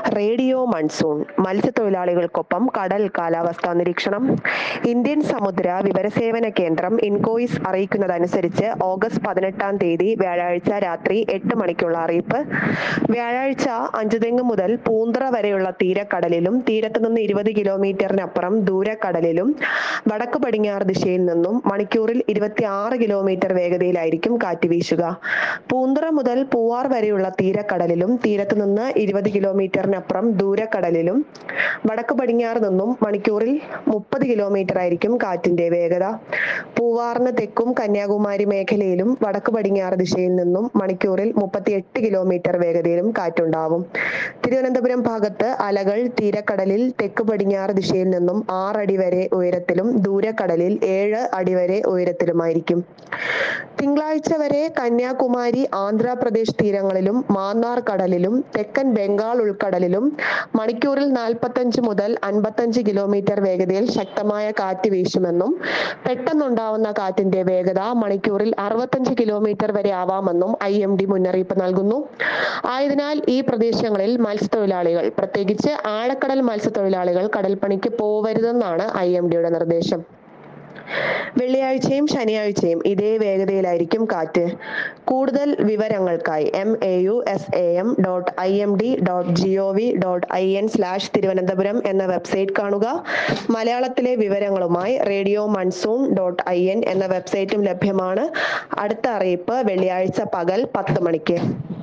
radio monsoon മത്സ്യത്തൊഴിലാളികൾക്കൊപ്പം കടൽ കാലാവസ്ഥാ നിരീക്ഷണം ഇന്ത്യൻ സമുദ്ര വിവരസേവന കേന്ദ്രം ഇൻകോയിസ് അറിയിക്കുന്നതനുസരിച്ച് ഓഗസ്റ്റ് പതിനെട്ടാം തീയതി വ്യാഴാഴ്ച രാത്രി എട്ട് മണിക്കുള്ള അറിയിപ്പ് വ്യാഴാഴ്ച അഞ്ചുതെങ്ങ് മുതൽ പൂന്തറ വരെയുള്ള തീരക്കടലിലും തീരത്ത് നിന്ന് ഇരുപത് കിലോമീറ്ററിനപ്പുറം ദൂരക്കടലിലും വടക്ക് പടിഞ്ഞാറ് ദിശയിൽ നിന്നും മണിക്കൂറിൽ ഇരുപത്തി ആറ് കിലോമീറ്റർ വേഗതയിലായിരിക്കും കാറ്റ് വീശുക പൂന്തറ മുതൽ പൂവാർ വരെയുള്ള തീരക്കടലിലും തീരത്ത് നിന്ന് ഇരുപത് കിലോമീറ്ററിനപ്പുറം ദൂരക്കടലിലും വടക്ക് പടിഞ്ഞാറ് നിന്നും മണിക്കൂറിൽ മുപ്പത് കിലോമീറ്റർ ആയിരിക്കും കാറ്റിന്റെ വേഗത പൂവാറിന് തെക്കും കന്യാകുമാരി മേഖലയിലും വടക്ക് പടിഞ്ഞാറ് ദിശയിൽ നിന്നും മണിക്കൂറിൽ മുപ്പത്തിയെട്ട് കിലോമീറ്റർ വേഗതയിലും കാറ്റുണ്ടാവും തിരുവനന്തപുരം ഭാഗത്ത് അലകൾ തീരക്കടലിൽ തെക്ക് പടിഞ്ഞാറ് ദിശയിൽ നിന്നും ആറടി വരെ ഉയരത്തിലും ദൂരക്കടലിൽ ഏഴ് അടി വരെ ഉയരത്തിലുമായിരിക്കും തിങ്കളാഴ്ച വരെ കന്യാകുമാരി ആന്ധ്രാപ്രദേശ് തീരങ്ങളിലും മാന്നാർ കടലിലും തെക്കൻ ബംഗാൾ ഉൾക്കടലിലും മണിക്കൂറിൽ നാൽപ്പത്തഞ്ച് മുതൽ അൻപത്തഞ്ച് കിലോമീറ്റർ വേഗതയിൽ ശക്തമായ കാറ്റ് വീശുമെന്നും പെട്ടെന്നുണ്ടാവുന്ന കാറ്റിന്റെ വേഗത മണിക്കൂറിൽ അറുപത്തഞ്ച് കിലോമീറ്റർ വരെ ആവാമെന്നും ഐ എം ഡി മുന്നറിയിപ്പ് നൽകുന്നു ആയതിനാൽ ഈ പ്രദേശങ്ങളിൽ മത്സ്യത്തൊഴിലാളികൾ പ്രത്യേകിച്ച് ആഴക്കടൽ മത്സ്യത്തൊഴിലാളികൾ കടൽപ്പണിക്ക് പോവരുതെന്നാണ് ഐ എം ഡിയുടെ നിർദ്ദേശം വെള്ളിയാഴ്ചയും ശനിയാഴ്ചയും ഇതേ വേഗതയിലായിരിക്കും കാറ്റ് കൂടുതൽ വിവരങ്ങൾക്കായി M A U S A M dot I M D dot G O V dot I N slash Thiruvananthapuram എന്ന വെബ്സൈറ്റ് കാണുക മലയാളത്തിലെ വിവരങ്ങളുമായി radio monsoon dot I N എന്ന വെബ്സൈറ്റും ലഭ്യമാണ് അടുത്ത അറിയിപ്പ് വെള്ളിയാഴ്ച പകൽ പത്ത് മണിക്ക്